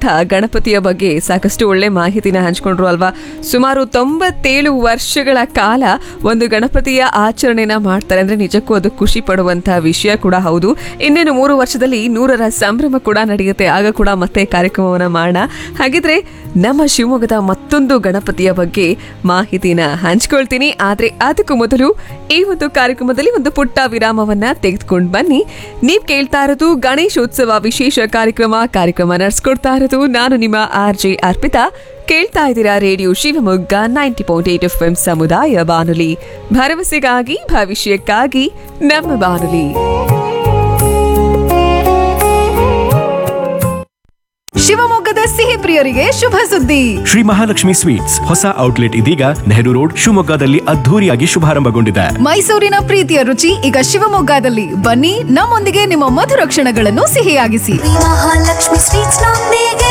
ನಡಿಯುವಂಥ ಗಣಪತಿಯ ಬಗ್ಗೆ ಸಾಕಷ್ಟು ಒಳ್ಳೆ ಮಾಹಿತಿನ ಹಂಚ್ಕೊಂಡ್ರು ಅಲ್ವಾ ಸುಮಾರು ತೊಂಬತ್ತೇಳು ವರ್ಷಗಳ ಕಾಲ ಒಂದು ಗಣಪತಿಯ ಆಚರಣೆನ ಮಾಡ್ತಾರೆ ಅಂದ್ರೆ ನಿಜಕ್ಕೂ ಅದು ಖುಷಿ ಪಡುವಂತ ವಿಷಯ ಕೂಡ ಹೌದು ಇನ್ನೇನು ಮೂರು ವರ್ಷದಲ್ಲಿ ನೂರರ ಸಂಭ್ರಮ ಕೂಡ ನಡೆಯುತ್ತೆ ಆಗ ಕೂಡ ಮತ್ತೆ ಕಾರ್ಯಕ್ರಮವನ್ನ ಮಾಡೋಣ ಹಾಗಿದ್ರೆ ನಮ್ಮ ಶಿವಮೊಗ್ಗದ ಮತ್ತೊಂದು ಗಣಪತಿಯ ಬಗ್ಗೆ ಮಾಹಿತಿನ ಹಂಚ್ಕೊಳ್ತೀನಿ ಆದ್ರೆ ಅದಕ್ಕೂ ಮೊದಲು ಈ ಒಂದು ಕಾರ್ಯಕ್ರಮದಲ್ಲಿ ಒಂದು ಪುಟ್ಟ ವಿರಾಮವನ್ನ ತೆಗೆದುಕೊಂಡು ಬನ್ನಿ ನೀವ್ ಕೇಳ್ತಾ ಇರೋದು ಗಣೇಶೋತ್ಸವ ವಿಶೇಷ ಕಾರ್ಯಕ್ರಮ ಕಾರ್ಯಕ್ರಮ ನಡೆಸ್ಕೊಡ್ತಾ ಇರೋದು ನಾನು ನಿಮ್ಮ ಆರ್ ಜೆ ಅರ್ಪಿತಾ ಕೇಳ್ತಾ ಇದ್ದೀರಾ radio Shivamogga ninety point eight F M ಸಮುದಾಯ ಬಾನುಲಿ ಭರವಸೆಗಾಗಿ ಭವಿಷ್ಯಕ್ಕಾಗಿ ನಮ್ಮ ಬಾನುಲಿ ಶಿವಮೊಗ್ಗದ ಸಿಹಿ ಪ್ರಿಯರಿಗೆ ಶುಭ ಸುದ್ದಿ ಶ್ರೀ ಮಹಾಲಕ್ಷ್ಮಿ ಸ್ವೀಟ್ಸ್ ಹೊಸ ಔಟ್ಲೆಟ್ ಇದೀಗ ನೆಹರು ರೋಡ್ ಶಿವಮೊಗ್ಗದಲ್ಲಿ ಅದ್ಧೂರಿಯಾಗಿ ಶುಭಾರಂಭಗೊಂಡಿದೆ ಮೈಸೂರಿನ ಪ್ರೀತಿಯ ರುಚಿ ಈಗ ಶಿವಮೊಗ್ಗದಲ್ಲಿ ಬನ್ನಿ ನಮ್ಮೊಂದಿಗೆ ನಿಮ್ಮ ಮಧುರ ಕ್ಷಣಗಳನ್ನು ಸಿಹಿಯಾಗಿಸಿ ಮಹಾಲಕ್ಷ್ಮಿ ಸ್ವೀಟ್ಸ್ ನೊಂದಿಗೆ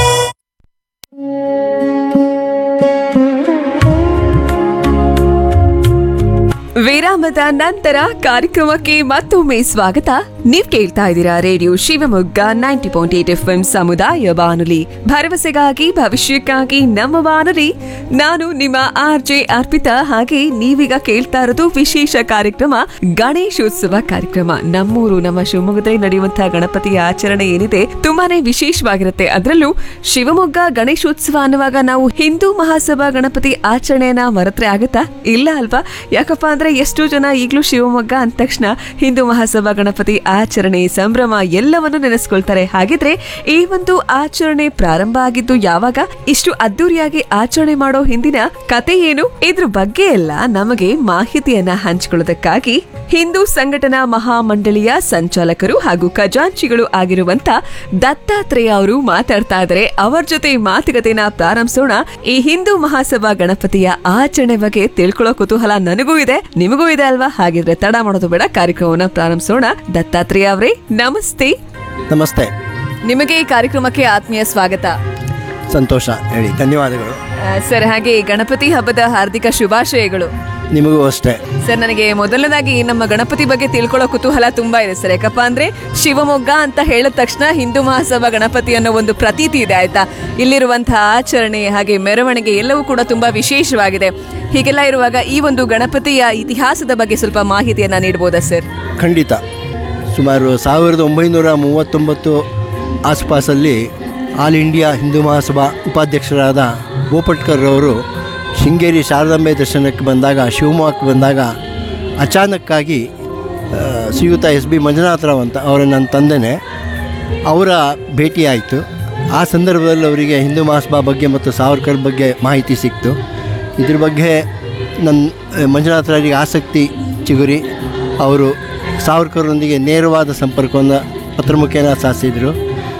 ವಿರಾಮದ ನಂತರ ಕಾರ್ಯಕ್ರಮಕ್ಕೆ ಮತ್ತೊಮ್ಮೆ ಸ್ವಾಗತ ನೀವ್ ಕೇಳ್ತಾ ಇದ್ದೀರಾ radio Shivamogga ninety point eight F M ಸಮುದಾಯ ಬಾನುಲಿ ಭರವಸೆಗಾಗಿ ಭವಿಷ್ಯಕ್ಕಾಗಿ ನಮ್ಮ ಬಾನುಲಿ ನಾನು ನಿಮ್ಮ ಆರ್ ಜೆ ಅರ್ಪಿತಾ ಹಾಗೆ ನೀವೀಗ ಕೇಳ್ತಾ ಇರೋದು ವಿಶೇಷ ಕಾರ್ಯಕ್ರಮ ಗಣೇಶೋತ್ಸವ ಕಾರ್ಯಕ್ರಮ ನಮ್ಮೂರು ನಮ್ಮ ಶಿವಮೊಗ್ಗದಲ್ಲಿ ನಡೆಯುವಂತಹ ಗಣಪತಿಯ ಆಚರಣೆ ಏನಿದೆ ತುಂಬಾನೇ ವಿಶೇಷವಾಗಿರುತ್ತೆ ಅದರಲ್ಲೂ ಶಿವಮೊಗ್ಗ ಗಣೇಶೋತ್ಸವ ಅನ್ನುವಾಗ ನಾವು ಹಿಂದೂ ಮಹಾಸಭಾ ಗಣಪತಿ ಆಚರಣೆಯನ್ನ ಮರೆತ್ರೆ ಆಗುತ್ತಾ ಇಲ್ಲ ಅಲ್ವಾ ಯಾಕಪ್ಪ ಅಂದ್ರೆ ಎಷ್ಟೋ ಜನ ಈಗಲೂ ಶಿವಮೊಗ್ಗ ಅಂದ ತಕ್ಷಣ ಹಿಂದೂ ಮಹಾಸಭಾ ಗಣಪತಿ ಆಚರಣೆ ಸಂಭ್ರಮ ಎಲ್ಲವನ್ನು ನೆನೆಸ್ಕೊಳ್ತಾರೆ ಹಾಗಿದ್ರೆ ಈ ಒಂದು ಆಚರಣೆ ಪ್ರಾರಂಭ ಆಗಿದ್ದು ಯಾವಾಗ ಇಷ್ಟು ಅದ್ದೂರಿಯಾಗಿ ಆಚರಣೆ ಮಾಡೋ ಹಿಂದಿನ ಕತೆ ಏನು ಇದ್ರ ಬಗ್ಗೆ ಎಲ್ಲ ನಮಗೆ ಮಾಹಿತಿಯನ್ನ ಹಂಚಿಕೊಳ್ಳೋದಕ್ಕಾಗಿ ಹಿಂದೂ ಸಂಘಟನಾ ಮಹಾಮಂಡಳಿಯ ಸಂಚಾಲಕರು ಹಾಗೂ ಖಜಾಂಚಿಗಳು ಆಗಿರುವಂತ ದತ್ತಾತ್ರೇಯ ಅವರು ಮಾತಾಡ್ತಾ ಇದ್ದಾರೆ ಅವರ ಜೊತೆ ಮಾತುಕತೆನ ಪ್ರಾರಂಭಿಸೋಣ ಈ ಹಿಂದೂ ಮಹಾಸಭಾ ಗಣಪತಿಯ ಆಚರಣೆ ಬಗ್ಗೆ ತಿಳ್ಕೊಳ್ಳೋ ಕುತೂಹಲ ನನಗೂ ಇದೆ ನಿಮಗೂ ಇದೆ ಅಲ್ವಾ ಹಾಗಿದ್ರೆ ತಡ ಮಾಡೋದು ಬೇಡ ಕಾರ್ಯಕ್ರಮವನ್ನ ಪ್ರಾರಂಭಿಸೋಣ ದತ್ತಾತ್ರೇಯ ಅವರೇ ನಮಸ್ತೆ ನಮಸ್ತೆ ನಿಮಗೆ ಈ ಕಾರ್ಯಕ್ರಮಕ್ಕೆ ಆತ್ಮೀಯ ಸ್ವಾಗತ ಸಂತೋಷ ಹೇಳಿ ಧನ್ಯವಾದಗಳು ಆ, ಸರ್ ಹಾಗೆ ಗಣಪತಿ ಹಬ್ಬದ ಹಾರ್ದಿಕ ಶುಭಾಶಯಗಳು ನಿಮಗೂ ಅಷ್ಟೇ ಸರ್ ನನಗೆ ಮೊದಲನೇದಾಗಿ ನಮ್ಮ ಗಣಪತಿ ಬಗ್ಗೆ ತಿಳ್ಕೊಳ್ಳೋ ಕುತೂಹಲ ತುಂಬಾ ಇದೆ ಸರ್ ಯಾಕಪ್ಪ ಅಂದ್ರೆ ಶಿವಮೊಗ್ಗ ಅಂತ ಹೇಳಿದ ತಕ್ಷಣ ಹಿಂದೂ ಮಹಾಸಭಾ ಗಣಪತಿ ಅನ್ನೋ ಒಂದು ಪ್ರತೀತಿ ಇದೆ ಆಯ್ತಾ ಇಲ್ಲಿರುವಂತಹ ಆಚರಣೆ ಹಾಗೆ ಮೆರವಣಿಗೆ ಎಲ್ಲವೂ ಕೂಡ ತುಂಬಾ ವಿಶೇಷವಾಗಿದೆ ಹೀಗೆಲ್ಲ ಇರುವಾಗ ಈ ಒಂದು ಗಣಪತಿಯ ಇತಿಹಾಸದ ಬಗ್ಗೆ ಸ್ವಲ್ಪ ಮಾಹಿತಿಯನ್ನ ನೀಡಬಹುದಾ ಸರ್ ಖಂಡಿತ ಸುಮಾರು ಸಾವಿರದ ಒಂಬೈನೂರ ಮೂವತ್ತೊಂಬತ್ತು ಆಸ್ಪಾಸಲ್ಲಿ ಆಲ್ ಇಂಡಿಯಾ ಹಿಂದೂ ಮಹಾಸಭಾ ಉಪಾಧ್ಯಕ್ಷರಾದ ಗೋಪಟ್ಕರ್ ಅವರು ಶೃಂಗೇರಿ ಶಾರದಾಂಬೆ ದರ್ಶನಕ್ಕೆ ಬಂದಾಗ ಶಿವಮೊಗ್ಗಕ್ಕೆ ಬಂದಾಗ ಅಚಾನಕ್ಕಾಗಿ ಆ, ಶ್ರೀಯುತ ಎಸ್ ಬಿ ಮಂಜುನಾಥರಾವ್ ಅಂತ ಅವರ ನನ್ನ ತಂದೆನೇ ಅವರ ಭೇಟಿ ಆಯಿತು ಆ ಸಂದರ್ಭದಲ್ಲಿ ಅವರಿಗೆ ಹಿಂದೂ ಮಹಾಸಭಾ ಬಗ್ಗೆ ಮತ್ತು ಸಾವರ್ಕರ್ ಬಗ್ಗೆ ಮಾಹಿತಿ ಸಿಕ್ತು ಇದ್ರ ಬಗ್ಗೆ ನನ್ನ ಮಂಜುನಾಥರಾವರಿಗೆ ಆಸಕ್ತಿ ಚಿಗುರಿ ಅವರು ಸಾವರ್ಕರ್ನೊಂದಿಗೆ ನೇರವಾದ ಸಂಪರ್ಕವನ್ನು ಪತ್ರ ಮುಖೇನ ಸಾಧಿಸಿದರು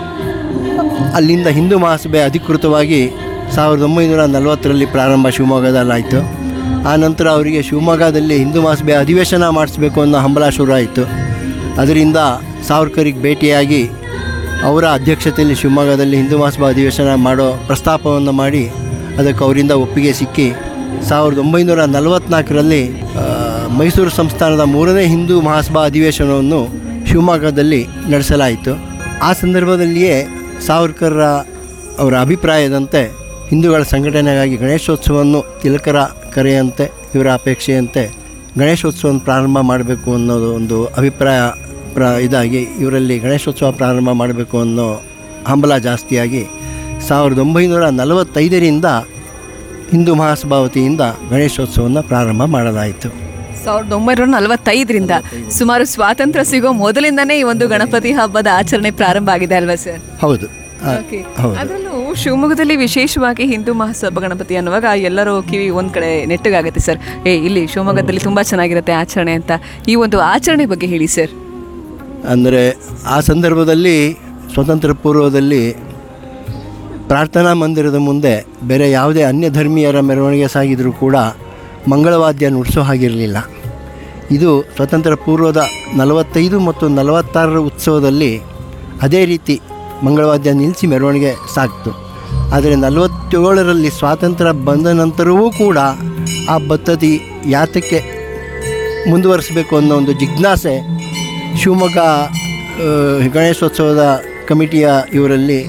ಅಲ್ಲಿಂದ ಹಿಂದೂ ಮಹಾಸಭೆ ಅಧಿಕೃತವಾಗಿ ಸಾವಿರದ ಒಂಬೈನೂರ ನಲವತ್ತರಲ್ಲಿ ಪ್ರಾರಂಭ ಶಿವಮೊಗ್ಗದಲ್ಲಾಯಿತು ಆ ನಂತರ ಅವರಿಗೆ ಶಿವಮೊಗ್ಗದಲ್ಲಿ ಹಿಂದೂ ಮಹಾಸಭೆ ಅಧಿವೇಶನ ಮಾಡಿಸ್ಬೇಕು ಅನ್ನೋ ಹಂಬಲ ಶುರು ಆಯಿತು ಅದರಿಂದ ಸಾವರ್ಕರಿಗೆ ಭೇಟಿಯಾಗಿ ಅವರ ಅಧ್ಯಕ್ಷತೆಯಲ್ಲಿ ಶಿವಮೊಗ್ಗದಲ್ಲಿ ಹಿಂದೂ ಮಹಾಸಭಾ ಅಧಿವೇಶನ ಮಾಡೋ ಪ್ರಸ್ತಾಪವನ್ನು ಮಾಡಿ ಅದಕ್ಕೆ ಅವರಿಂದ ಒಪ್ಪಿಗೆ ಸಿಕ್ಕಿ ಸಾವಿರದ ಒಂಬೈನೂರ ನಲವತ್ತ್ನಾಲ್ಕರಲ್ಲಿ ಆ, ಮೈಸೂರು ಸಂಸ್ಥಾನದ ಮೂರನೇ ಹಿಂದೂ ಮಹಾಸಭಾ ಅಧಿವೇಶನವನ್ನು ಶಿವಮೊಗ್ಗದಲ್ಲಿ ನಡೆಸಲಾಯಿತು ಆ ಸಂದರ್ಭದಲ್ಲಿಯೇ ಸಾವರ್ಕರ್ ಅವರ ಅಭಿಪ್ರಾಯದಂತೆ ಹಿಂದೂಗಳ ಸಂಘಟನೆಗಾಗಿ ಗಣೇಶೋತ್ಸವವನ್ನು ತಿಲಕರ ಕರೆಯಂತೆ ಇವರ ಅಪೇಕ್ಷೆಯಂತೆ ಗಣೇಶೋತ್ಸವವನ್ನು ಪ್ರಾರಂಭ ಮಾಡಬೇಕು ಅನ್ನೋದು ಒಂದು ಅಭಿಪ್ರಾಯ ಪ್ರ ಇದಾಗಿ ಇವರಲ್ಲಿ ಗಣೇಶೋತ್ಸವ ಪ್ರಾರಂಭ ಮಾಡಬೇಕು ಅನ್ನೋ ಹಂಬಲ ಜಾಸ್ತಿಯಾಗಿ ಸಾವಿರದ ಒಂಬೈನೂರ ನಲವತ್ತೈದರಿಂದ ಹಿಂದೂ ಮಹಾಸಭಾ ವತಿಯಿಂದ ಗಣೇಶೋತ್ಸವವನ್ನು ಪ್ರಾರಂಭ ಮಾಡಲಾಯಿತು ಸಾವಿರದ ಒಂಬೈನೂರ ನಲವತ್ತೈದರಿಂದ ಸುಮಾರು ಸ್ವಾತಂತ್ರ್ಯ ಸಿಗೋ ಮೊದಲಿಂದಾನೇ ಈ ಒಂದು ಗಣಪತಿ ಹಬ್ಬದ ಆಚರಣೆ ಪ್ರಾರಂಭ ಆಗಿದೆ ಅಲ್ವಾ ಸರ್ ಹೌದು ಆ, ಹೌದು ಅದರಲ್ಲೂ ಶಿವಮೊಗ್ಗದಲ್ಲಿ ವಿಶೇಷವಾಗಿ ಹಿಂದೂ ಮಹಾಸಭಾ ಗಣಪತಿ ಅನ್ನುವಾಗ ಎಲ್ಲರೂ ಕಿವಿ ಒಂದ್ ಕಡೆ ನೆಟ್ಟಗಾಗುತ್ತೆ ಸರ್ ಏ ಇಲ್ಲಿ ಶಿವಮೊಗ್ಗದಲ್ಲಿ ತುಂಬಾ ಚೆನ್ನಾಗಿರುತ್ತೆ ಆಚರಣೆ ಅಂತ ಈ ಒಂದು ಆಚರಣೆ ಬಗ್ಗೆ ಹೇಳಿ ಸರ್ ಅಂದರೆ ಆ ಸಂದರ್ಭದಲ್ಲಿ ಸ್ವತಂತ್ರ ಪೂರ್ವದಲ್ಲಿ ಪ್ರಾರ್ಥನಾ ಮಂದಿರದ ಮುಂದೆ ಬೇರೆ ಯಾವುದೇ ಅನ್ಯ ಧರ್ಮೀಯರ ಮೆರವಣಿಗೆ ಸಾಗಿದರೂ ಕೂಡ ಮಂಗಳವಾದ್ಯ ನುಡಿಸೋ ಹಾಗಿರಲಿಲ್ಲ ಇದು ಸ್ವತಂತ್ರ ಪೂರ್ವದ ನಲವತ್ತೈದು ಮತ್ತು ನಲವತ್ತಾರರ ಉತ್ಸವದಲ್ಲಿ ಅದೇ ರೀತಿ ಮಂಗಳವಾದ್ಯ ನಿಲ್ಲಿಸಿ ಮೆರವಣಿಗೆ ಸಾಗ್ತು ಆದರೆ ನಲವತ್ತೇಳರಲ್ಲಿ ಸ್ವಾತಂತ್ರ್ಯ ಬಂದ ನಂತರವೂ ಕೂಡ ಆ ಪದ್ಧತಿ ಯಾತಕ್ಕೆ ಮುಂದುವರಿಸಬೇಕು ಅನ್ನೋ ಒಂದು ಜಿಜ್ಞಾಸೆ ಶಿವಮೊಗ್ಗ ಆ, ಗಣೇಶೋತ್ಸವದ ಕಮಿಟಿಯ ಇವರಲ್ಲಿ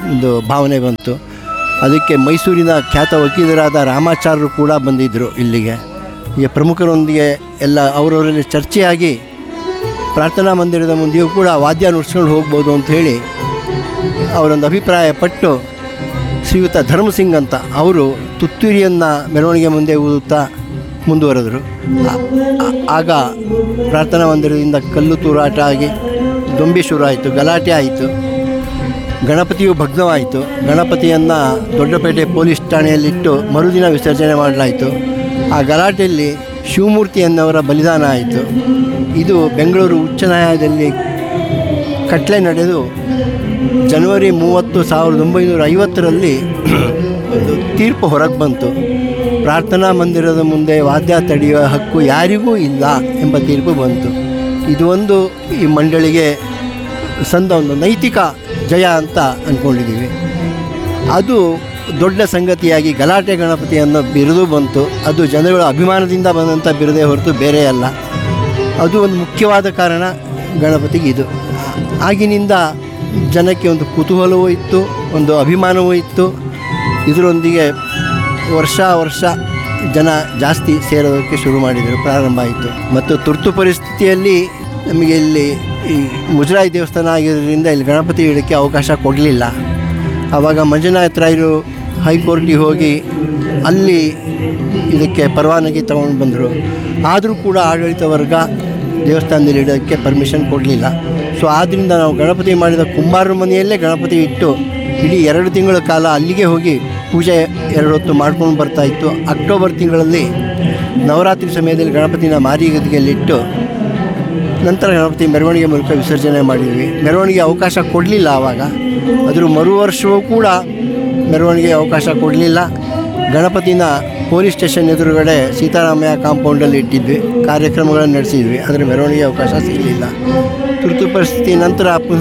ಒಂದು ಭಾವನೆ ಬಂತು ಅದಕ್ಕೆ ಮೈಸೂರಿನ ಖ್ಯಾತ ವಕೀಲರಾದ ರಾಮಾಚಾರ್ಯರು ಕೂಡ ಬಂದಿದ್ದರು ಇಲ್ಲಿಗೆ ಈಗ ಪ್ರಮುಖರೊಂದಿಗೆ ಎಲ್ಲ ಅವರವರಲ್ಲಿ ಚರ್ಚೆಯಾಗಿ ಪ್ರಾರ್ಥನಾ ಮಂದಿರದ ಮುಂದೆಯೂ ಕೂಡ ವಾದ್ಯ ನುಡ್ಸ್ಕೊಂಡು ಹೋಗ್ಬೋದು ಅಂತ ಹೇಳಿ ಅವರೊಂದು ಅಭಿಪ್ರಾಯ ಪಟ್ಟು ಶ್ರೀಯುತ ಧರ್ಮಸಿಂಗ್ ಅಂತ ಅವರು ತುತ್ತೂರಿಯನ್ನು ಮೆರವಣಿಗೆ ಮುಂದೆ ಊದುತ್ತಾ ಮುಂದುವರೆದರು ಆ- ಆ- ಆಗ ಪ್ರಾರ್ಥನಾ ಮಂದಿರದಿಂದ ಕಲ್ಲು ತೂರಾಟ ಆಗಿ ದೊಂಬಿ ಶುರು ಆಯಿತು ಗಲಾಟೆ ಆಯಿತು ಗಣಪತಿಯು ಭಗ್ನವಾಯಿತು ಗಣಪತಿಯನ್ನು ದೊಡ್ಡಪೇಟೆ ಪೊಲೀಸ್ ಠಾಣೆಯಲ್ಲಿಟ್ಟು ಮರುದಿನ ವಿಸರ್ಜನೆ ಮಾಡಲಾಯಿತು ಆ ಗಲಾಟೆಯಲ್ಲಿ ಶಿವಮೂರ್ತಿ ಅನ್ನೋರ ಬಲಿದಾನ ಆಯಿತು ಇದು ಬೆಂಗಳೂರು ಉಚ್ಚ ನ್ಯಾಯಾಲಯದಲ್ಲಿ ಕಟ್ಲೆ ನಡೆದು ಜನವರಿ ಮೂವತ್ತು ಸಾವಿರದ ಒಂಬೈನೂರ ಐವತ್ತರಲ್ಲಿ ಒಂದು ತೀರ್ಪು ಹೊರಗೆ ಬಂತು ಪ್ರಾರ್ಥನಾ ಮಂದಿರದ ಮುಂದೆ ವಾದ್ಯ ತಡೆಯುವ ಹಕ್ಕು ಯಾರಿಗೂ ಇಲ್ಲ ಎಂಬ ತೀರ್ಪು ಬಂತು ಇದು ಒಂದು ಈ ಮಂಡಳಿಗೆ ಸಂದ ಒಂದು ನೈತಿಕ ಜಯ ಅಂತ ಅಂದ್ಕೊಂಡಿದ್ದೀವಿ ಅದು ದೊಡ್ಡ ಸಂಗತಿಯಾಗಿ ಗಲಾಟೆ ಗಣಪತಿ ಅನ್ನೋ ಬಿರುದು ಬಂತು ಅದು ಜನಗಳ ಅಭಿಮಾನದಿಂದ ಬಂದಂಥ ಬಿರುದೇ ಹೊರತು ಬೇರೆ ಅಲ್ಲ ಅದು ಒಂದು ಮುಖ್ಯವಾದ ಕಾರಣ ಗಣಪತಿಗೆ ಇದು ಆಗಿನಿಂದ ಜನಕ್ಕೆ ಒಂದು ಕುತೂಹಲವೂ ಇತ್ತು ಒಂದು ಅಭಿಮಾನವೂ ಇತ್ತು ಇದರೊಂದಿಗೆ ವರ್ಷ ವರ್ಷ ಜನ ಜಾಸ್ತಿ ಸೇರೋದಕ್ಕೆ ಶುರು ಮಾಡಿದರು ಪ್ರಾರಂಭ ಆಯಿತು ಮತ್ತು ತುರ್ತು ಪರಿಸ್ಥಿತಿಯಲ್ಲಿ ನಮಗೆ ಇಲ್ಲಿ ಈ ಮುಜರಾಯಿ ದೇವಸ್ಥಾನ ಆಗಿರೋದ್ರಿಂದ ಇಲ್ಲಿ ಗಣಪತಿ ಇಡೋಕ್ಕೆ ಅವಕಾಶ ಕೊಡಲಿಲ್ಲ ಆವಾಗ ಮಂಜುನಾಥ ರಾಯರು ಹೈಕೋರ್ಟಿಗೆ ಹೋಗಿ ಅಲ್ಲಿ ಇದಕ್ಕೆ ಪರವಾನಗಿ ತಗೊಂಡು ಬಂದರು ಆದರೂ ಕೂಡ ಆಡಳಿತ ವರ್ಗ ದೇವಸ್ಥಾನದಲ್ಲಿ ಇಡೋಕ್ಕೆ ಪರ್ಮಿಷನ್ ಕೊಡಲಿಲ್ಲ ಸೊ ಆದ್ದರಿಂದ ನಾವು ಗಣಪತಿ ಮಾಡಿದ ಕುಂಬಾರರ ಮನೆಯಲ್ಲೇ ಗಣಪತಿ ಇಟ್ಟು ಇಡೀ ಎರಡು ತಿಂಗಳ ಕಾಲ ಅಲ್ಲಿಗೆ ಹೋಗಿ ಪೂಜೆ ಎರಡು ಹೊತ್ತು ಮಾಡ್ಕೊಂಡು ಬರ್ತಾಯಿತ್ತು ಅಕ್ಟೋಬರ್ ತಿಂಗಳಲ್ಲಿ ನವರಾತ್ರಿ ಸಮಯದಲ್ಲಿ ಗಣಪತಿನ ಮಾರಿಗದಿಗೆಯಲ್ಲಿಟ್ಟು ನಂತರ ಗಣಪತಿ ಮೆರವಣಿಗೆ ಮೂಲಕ ವಿಸರ್ಜನೆ ಮಾಡಿದ್ವಿ ಮೆರವಣಿಗೆ ಅವಕಾಶ ಕೊಡಲಿಲ್ಲ ಆವಾಗ ಅದ್ರ ಮರು ವರ್ಷವೂ ಕೂಡ ಮೆರವಣಿಗೆ ಅವಕಾಶ ಕೊಡಲಿಲ್ಲ ಗಣಪತಿನ ಪೊಲೀಸ್ ಸ್ಟೇಷನ್ ಎದುರುಗಡೆ ಸೀತಾರಾಮಯ್ಯ ಕಾಂಪೌಂಡಲ್ಲಿ ಇಟ್ಟಿದ್ವಿ ಕಾರ್ಯಕ್ರಮಗಳನ್ನು ನಡೆಸಿದ್ವಿ ಆದರೆ ಮೆರವಣಿಗೆ ಅವಕಾಶ ಸಿಗಲಿಲ್ಲ ತುರ್ತು ಪರಿಸ್ಥಿತಿ ನಂತರ ಪುನಃ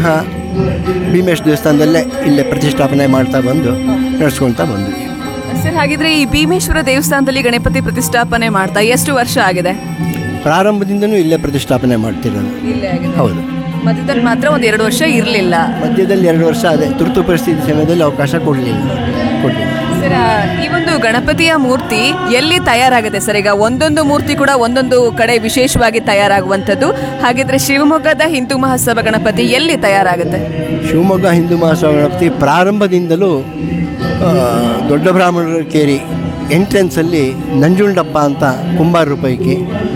ಭೀಮೇಶ್ ದೇವಸ್ಥಾನದಲ್ಲೇ ಇಲ್ಲೇ ಪ್ರತಿಷ್ಠಾಪನೆ ಮಾಡ್ತಾ ಬಂದು ನಡೆಸ್ಕೊಳ್ತಾ ಬಂದ್ವಿ ಸರ್ ಹಾಗಿದ್ರೆ ಈ ಭೀಮೇಶ್ವರ ದೇವಸ್ಥಾನದಲ್ಲಿ ಗಣಪತಿ ಪ್ರತಿಷ್ಠಾಪನೆ ಮಾಡ್ತಾ ಎಷ್ಟು ವರ್ಷ ಆಗಿದೆ ಪ್ರಾರಂಭದಿಂದನೂ ಇಲ್ಲೇ ಪ್ರತಿಷ್ಠಾಪನೆ ಮಾಡ್ತಿರೋದು ಇಲ್ಲೇ ಆಗಿದೆ ಹೌದು ಮಧ್ಯದಲ್ಲಿ ಮಾತ್ರ ಒಂದು ಎರಡು ವರ್ಷ ಇರಲಿಲ್ಲ ಮಧ್ಯದಲ್ಲಿ ಎರಡು ವರ್ಷ ಅದೇ ತುರ್ತು ಪರಿಸ್ಥಿತಿ ಸಮಯದಲ್ಲಿ ಅವಕಾಶ ಕೊಡಲಿಲ್ಲ ಕೊಡಲಿಲ್ಲ ಸರ್ ಆ, ಈ ಒಂದು ಗಣಪತಿಯ ಮೂರ್ತಿ ಎಲ್ಲಿ ತಯಾರಾಗುತ್ತೆ ಸರ್ ಈಗ ಒಂದೊಂದು ಮೂರ್ತಿ ಕೂಡ ಒಂದೊಂದು ಕಡೆ ವಿಶೇಷವಾಗಿ ತಯಾರಾಗುವಂಥದ್ದು ಹಾಗಿದ್ರೆ ಶಿವಮೊಗ್ಗದ ಹಿಂದೂ ಮಹಾಸಭಾ ಗಣಪತಿ ಎಲ್ಲಿ ತಯಾರಾಗುತ್ತೆ ಶಿವಮೊಗ್ಗ ಹಿಂದೂ ಮಹಾಸಭಾ ಗಣಪತಿ ಪ್ರಾರಂಭದಿಂದಲೂ ಆ, ದೊಡ್ಡ ಬ್ರಾಹ್ಮಣರ ಕೇರಿ ಎಂಟ್ರೆನ್ಸಲ್ಲಿ ನಂಜುಂಡಪ್ಪ ಅಂತ ಕುಂಬಾರರ ಪೈಕಿ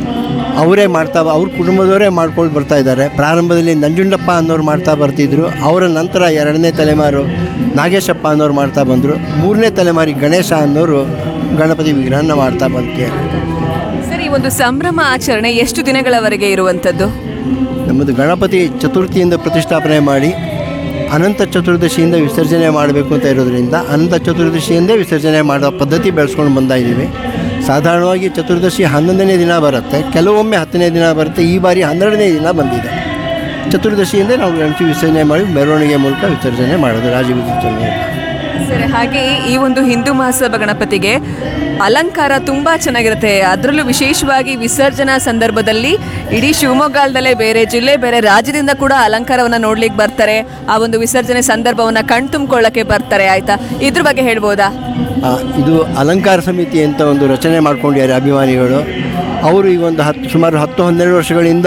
ಅವರೇ ಮಾಡ್ತಾ ಅವ್ರ ಕುಟುಂಬದವರೇ ಮಾಡ್ಕೊಂಡು ಬರ್ತಾ ಇದ್ದಾರೆ ಪ್ರಾರಂಭದಲ್ಲಿ ನಂಜುಂಡಪ್ಪ ಅನ್ನೋರು ಮಾಡ್ತಾ ಬರ್ತಿದ್ರು ಅವರ ನಂತರ ಎರಡನೇ ತಲೆಮಾರು ನಾಗೇಶಪ್ಪ ಅನ್ನೋರು ಮಾಡ್ತಾ ಬಂದರು ಮೂರನೇ ತಲೆಮಾರಿ ಗಣೇಶ ಅನ್ನೋರು ಗಣಪತಿ ವಿಗ್ರಹನ ಮಾಡ್ತಾ ಬಂತಿದ್ದಾರೆ ಸರ್ ಈ ಒಂದು ಸಂಭ್ರಮ ಆಚರಣೆ ಎಷ್ಟು ದಿನಗಳವರೆಗೆ ಇರುವಂಥದ್ದು ನಮ್ಮದು ಗಣಪತಿ ಚತುರ್ಥಿಯಿಂದ ಪ್ರತಿಷ್ಠಾಪನೆ ಮಾಡಿ ಅನಂತ ಚತುರ್ದಶಿಯಿಂದ ವಿಸರ್ಜನೆ ಮಾಡಬೇಕು ಅಂತ ಇರೋದ್ರಿಂದ ಅನಂತ ಚತುರ್ದಶಿಯಿಂದೇ ವಿಸರ್ಜನೆ ಮಾಡೋ ಪದ್ಧತಿ ಬೆಳೆಸ್ಕೊಂಡು ಬಂದಾ ಇದ್ದೀವಿ ಸಾಧಾರಣವಾಗಿ ಚತುರ್ದಶಿ ಹನ್ನೊಂದನೇ ದಿನ ಬರುತ್ತೆ ಕೆಲವೊಮ್ಮೆ ಹತ್ತನೇ ದಿನ ಬರುತ್ತೆ ಈ ಬಾರಿ ಹನ್ನೆರಡನೇ ದಿನ ಬಂದಿದೆ ಚತುರ್ದಶಿಯಿಂದ ನಾವು ಗಣಪತಿ ವಿಸರ್ಜನೆ ಮಾಡಿ ಮೆರವಣಿಗೆ ಮೂಲಕ ವಿಸರ್ಜನೆ ಮಾಡೋದು ರಾಜ ವಿಸರ್ಜನೆ ಸರ್ ಹಾಗೆ ಈ ಒಂದು ಹಿಂದೂ ಮಹಾಸಭಾ ಗಣಪತಿಗೆ ಅಲಂಕಾರ ತುಂಬಾ ಚೆನ್ನಾಗಿರುತ್ತೆ ಅದರಲ್ಲೂ ವಿಶೇಷವಾಗಿ ವಿಸರ್ಜನಾ ಸಂದರ್ಭದಲ್ಲಿ ಇಡೀ ಶಿವಮೊಗ್ಗದಲ್ಲೇ ಬೇರೆ ಜಿಲ್ಲೆ ಬೇರೆ ರಾಜ್ಯದಿಂದ ಕೂಡ ಅಲಂಕಾರವನ್ನ ನೋಡ್ಲಿಕ್ಕೆ ಬರ್ತಾರೆ ಆ ಒಂದು ವಿಸರ್ಜನೆ ಸಂದರ್ಭವನ್ನ ಕಣ್ತುಂಬ್ಕೊಳ್ಳಕ್ಕೆ ಬರ್ತಾರೆ ಆಯ್ತಾ ಇದ್ರ ಬಗ್ಗೆ ಹೇಳ್ಬೋದಾ ಆ, ಇದು ಅಲಂಕಾರ ಸಮಿತಿ ಅಂತ ಒಂದು ರಚನೆ ಮಾಡ್ಕೊಂಡಿದ್ದಾರೆ ಅಭಿಮಾನಿಗಳು ಅವರು ಈ ಒಂದು ಹತ್ತು ಸುಮಾರು ಹತ್ತು ಹನ್ನೆರಡು ವರ್ಷಗಳಿಂದ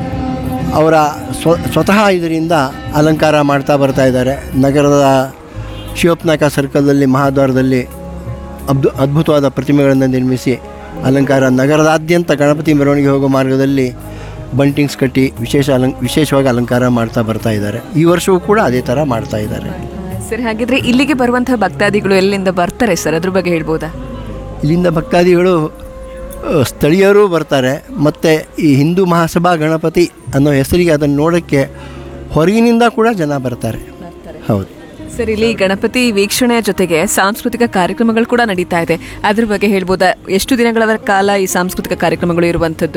ಅವರ ಸ್ವ ಸ್ವತಃ ಇದರಿಂದ ಅಲಂಕಾರ ಮಾಡ್ತಾ ಬರ್ತಾ ಇದ್ದಾರೆ ನಗರದ ಶಿವಪ್ನಾಕ ಸರ್ಕಲ್ನಲ್ಲಿ ಮಹಾದ್ವಾರದಲ್ಲಿ ಅಬ್ದು ಅದ್ಭುತವಾದ ಪ್ರತಿಮೆಗಳನ್ನು ನಿರ್ಮಿಸಿ ಅಲಂಕಾರ ನಗರದಾದ್ಯಂತ ಗಣಪತಿ ಮೆರವಣಿಗೆ ಹೋಗೋ ಮಾರ್ಗದಲ್ಲಿ ಬಂಟಿಂಗ್ಸ್ ಕಟ್ಟಿ ವಿಶೇಷ ಅಲಂ ವಿಶೇಷವಾಗಿ ಅಲಂಕಾರ ಮಾಡ್ತಾ ಬರ್ತಾ ಇದ್ದಾರೆ ಈ ವರ್ಷವೂ ಕೂಡ ಅದೇ ಥರ ಮಾಡ್ತಾ ಇದ್ದಾರೆ ಸರಿ ಹಾಗಿದ್ರೆ ಇಲ್ಲಿಗೆ ಬರುವಂತಹ ಭಕ್ತಾದಿಗಳು ಎಲ್ಲಿಂದ ಬರ್ತಾರೆ ಸರ್ ಅದ್ರ ಬಗ್ಗೆ ಹೇಳ್ಬೋದಾ ಇಲ್ಲಿಂದ ಭಕ್ತಾದಿಗಳು ಅ, ಸ್ಥಳೀಯರು ಬರ್ತಾರೆ ಮತ್ತು ಈ ಹಿಂದೂ ಮಹಾಸಭಾ ಗಣಪತಿ ಅನ್ನೋ ಹೆಸರಿಗೆ ಅದನ್ನು ನೋಡೋಕ್ಕೆ ಹೊರಗಿನಿಂದ ಕೂಡ ಜನ ಬರ್ತಾರೆ ಹೌದು ಸರ್ ಇಲ್ಲಿ ಗಣಪತಿ ವೀಕ್ಷಣೆಯ ಜೊತೆಗೆ ಸಾಂಸ್ಕೃತಿಕ ಕಾರ್ಯಕ್ರಮಗಳು ಕೂಡ ನಡೀತಾ ಇದೆ ಅದ್ರ ಬಗ್ಗೆ ಹೇಳ್ಬೋದಾ ಎಷ್ಟು ದಿನಗಳ ಕಾಲ ಈ ಸಾಂಸ್ಕೃತಿಕ ಕಾರ್ಯಕ್ರಮಗಳು ಇರುವಂಥದ್ದು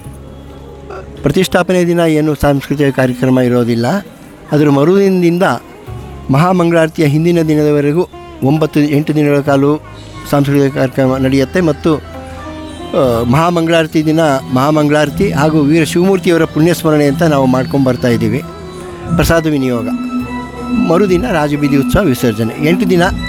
ಪ್ರತಿಷ್ಠಾಪನೆ ದಿನ ಏನು ಸಾಂಸ್ಕೃತಿಕ ಕಾರ್ಯಕ್ರಮ ಇರೋದಿಲ್ಲ ಅದರ ಮರುದಿನದಿಂದ ಮಹಾಮಂಗಳಾರತಿಯ ಹಿಂದಿನ ದಿನದವರೆಗೂ ಒಂಬತ್ತು ಎಂಟು ದಿನಗಳ ಕಾಲ ಸಾಂಸ್ಕೃತಿಕ ಕಾರ್ಯಕ್ರಮ ನಡೆಯುತ್ತೆ ಮತ್ತು ಆ, ಮಹಾಮಂಗಳಾರತಿ ದಿನ ಮಹಾಮಂಗಳಾರತಿ ಹಾಗೂ ವೀರ ಶಿವಮೂರ್ತಿಯವರ ಪುಣ್ಯಸ್ಮರಣೆ ಅಂತ ನಾವು ಮಾಡ್ಕೊಂಡು ಬರ್ತಾ ಇದ್ದೀವಿ ಪ್ರಸಾದ ವಿನಿಯೋಗ ಮರುದಿನ ರಾಜಬೀದಿ ಉತ್ಸವ ವಿಸರ್ಜನೆ ಎಂಟು ದಿನ